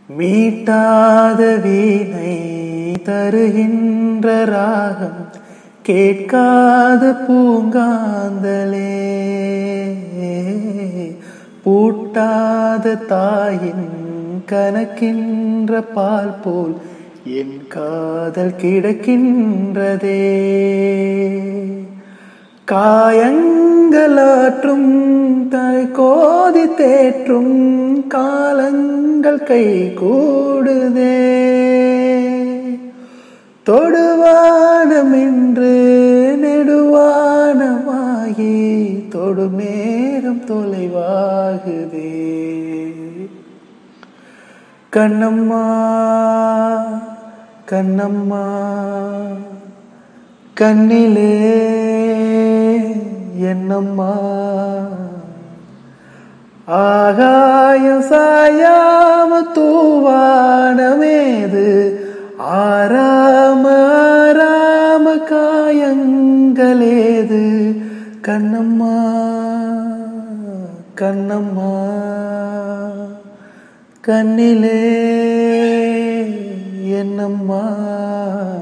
மீட்டாத வீணை தருகின்ற ராகம் கேட்காத பூங்காந்தலே பூட்டாத தாயின் கணக்கின்ற பால் போல் என் காதல் கிடக்கின்றதே காயங்களாற்றும் தாய் கோதி தேற்றும் காலங்கள் கை கூடுதே தொடுவானமென்று நெடுவானமாகி தொடு நேரம் தொலைவாகுதே கண்ணம்மா கண்ணம்மா கண்ணிலே என்னம்மா ஆகாயம் சாயாம தூவானமேது ஆராம ஆராம காயங்களேது கண்ணம்மா கண்ணம்மா கண்ணிலே என்னம்மா